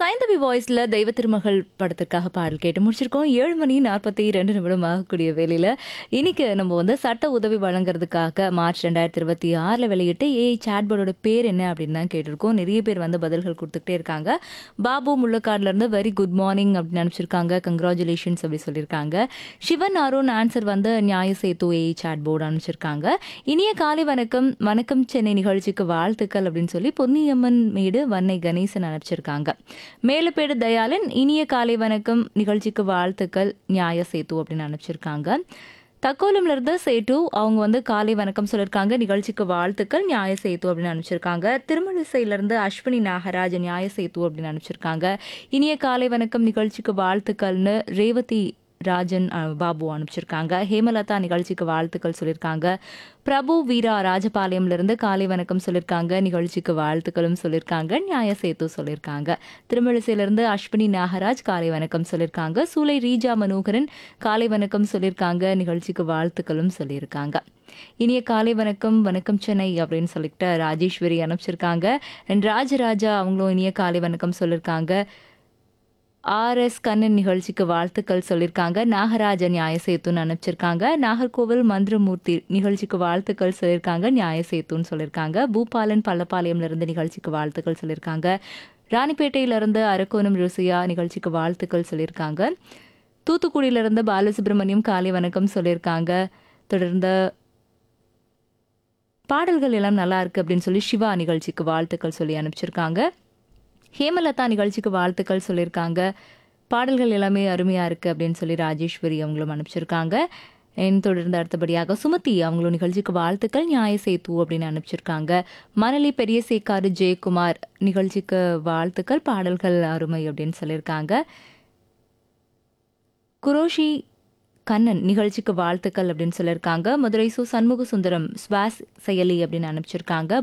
சைந்தவி வாய்ஸ்ல தெய்வ திருமகள் படத்துக்காக பாடல் கேட்டு முடிச்சிருக்கோம் ஏழு மணி நாற்பத்தி ரெண்டு நிமிடம் ஆகக்கூடிய வேலையில இன்னைக்கு நம்ம வந்து சட்ட உதவி வழங்குறதுக்காக மார்ச் ரெண்டாயிரத்தி இருபத்தி ஆறில் வெளியிட்டு ஏஐ சாட்போர்டோட பேர் என்ன அப்படின்னு தான் கேட்டிருக்கோம் நிறைய பேர் வந்து பதில்கள் கொடுத்துக்கிட்டே இருக்காங்க பாபு முள்ளக்காடுல இருந்து வெரி குட் மார்னிங் அப்படின்னு அனுப்பிச்சிருக்காங்க கங்க்ராச்சுலேஷன்ஸ் அப்படி சொல்லியிருக்காங்க சிவன் அருண் ஆன்சர் வந்து நியாய சேத்து ஏஐ சாட்போர்டு அனுப்பிச்சிருக்காங்க இனிய காலை வணக்கம் வணக்கம் சென்னை நிகழ்ச்சிக்கு வாழ்த்துக்கள் அப்படின்னு சொல்லி பொன்னியம்மன் மீது வன்னை கணேசன் அனுப்பிச்சிருக்காங்க மேலப்பேடு தயாளன் இனிய காலை வணக்கம் நிகழ்ச்சிக்கு வாழ்த்துக்கள் நியாய சேத்து அப்படின்னு அனுப்பிச்சிருக்காங்க தக்கோலம்ல இருந்து சேட்டு அவங்க வந்து காலை வணக்கம் சொல்லியிருக்காங்க நிகழ்ச்சிக்கு வாழ்த்துக்கள் நியாய சேத்து அப்படின்னு அனுப்பிச்சிருக்காங்க திருமணிசையில இருந்து அஸ்வினி நாகராஜ் நியாய சேத்து அப்படின்னு அனுப்பிச்சிருக்காங்க இனிய காலை வணக்கம் நிகழ்ச்சிக்கு வாழ்த்துக்கள்னு ரேவதி ராஜன் அஹ், பாபு அனுப்பிச்சிருக்காங்க ஹேமலதா நிகழ்ச்சிக்கு வாழ்த்துக்கள் சொல்லியிருக்காங்க பிரபு வீரா ராஜபாளையம்ல இருந்து காலை வணக்கம் சொல்லியிருக்காங்க நிகழ்ச்சிக்கு வாழ்த்துக்களும் சொல்லியிருக்காங்க நியாய சேத்து சொல்லியிருக்காங்க திருமழிசையிலிருந்து அஸ்வினி நாகராஜ் காலை வணக்கம் சொல்லியிருக்காங்க சூலை ரீஜா மனோகரன் காலை வணக்கம் சொல்லியிருக்காங்க நிகழ்ச்சிக்கு வாழ்த்துக்களும் சொல்லியிருக்காங்க இனிய காலை வணக்கம் வணக்கம் சென்னை அப்படின்னு சொல்லிட்டு ராஜேஸ்வரி அனுப்பிச்சிருக்காங்க And ராஜராஜா அவங்களும் இனிய காலை வணக்கம் சொல்லியிருக்காங்க ஆர்எஸ் கண்ணன் நிகழ்ச்சிக்கு வாழ்த்துக்கள் சொல்லியிருக்காங்க நாகராஜன் நியாயசேத்துன்னு அனுப்பிச்சிருக்காங்க நாகர்கோவில் மந்திரமூர்த்தி நிகழ்ச்சிக்கு வாழ்த்துக்கள் சொல்லியிருக்காங்க நியாயசேத்துன்னு சொல்லியிருக்காங்க பூபாலன் பள்ளப்பாளையம்ல இருந்து நிகழ்ச்சிக்கு வாழ்த்துக்கள் சொல்லியிருக்காங்க ராணிப்பேட்டையில இருந்து அரக்கோணம் ருசியா நிகழ்ச்சிக்கு வாழ்த்துக்கள் சொல்லியிருக்காங்க தூத்துக்குடியில இருந்து பாலசுப்ரமணியம் காலை வணக்கம் சொல்லியிருக்காங்க தொடர்ந்து பாடல்கள் எல்லாம் நல்லா இருக்கு அப்படின்னு சொல்லி சிவா நிகழ்ச்சிக்கு வாழ்த்துக்கள் சொல்லி அனுப்பிச்சிருக்காங்க ஹேமலதா நிகழ்ச்சிக்கு வாழ்த்துக்கள் சொல்லியிருக்காங்க பாடல்கள் எல்லாமே அருமையாக இருக்குது அப்படின்னு சொல்லி ராஜேஸ்வரி அவங்களும் அனுப்பிச்சிருக்காங்க என் தொடர்ந்து அடுத்தபடியாக சுமதி அவங்களும் நிகழ்ச்சிக்கு வாழ்த்துக்கள் நியாய சேத்து அப்படின்னு அனுப்பிச்சிருக்காங்க மணலி பெரிய சேக்காரு ஜெயக்குமார் நிகழ்ச்சிக்கு வாழ்த்துக்கள் பாடல்கள் அருமை அப்படின்னு சொல்லியிருக்காங்க குரோஷி கண்ணன் நிகழ்ச்சிக்கு வாழ்த்துக்கள் அப்படின்னு சொல்லியிருக்காங்க மதுரை சு சண்முக சுந்தரம் ஸ்வாஸ் செயலி அப்படின்னு அனுப்பிச்சிருக்காங்க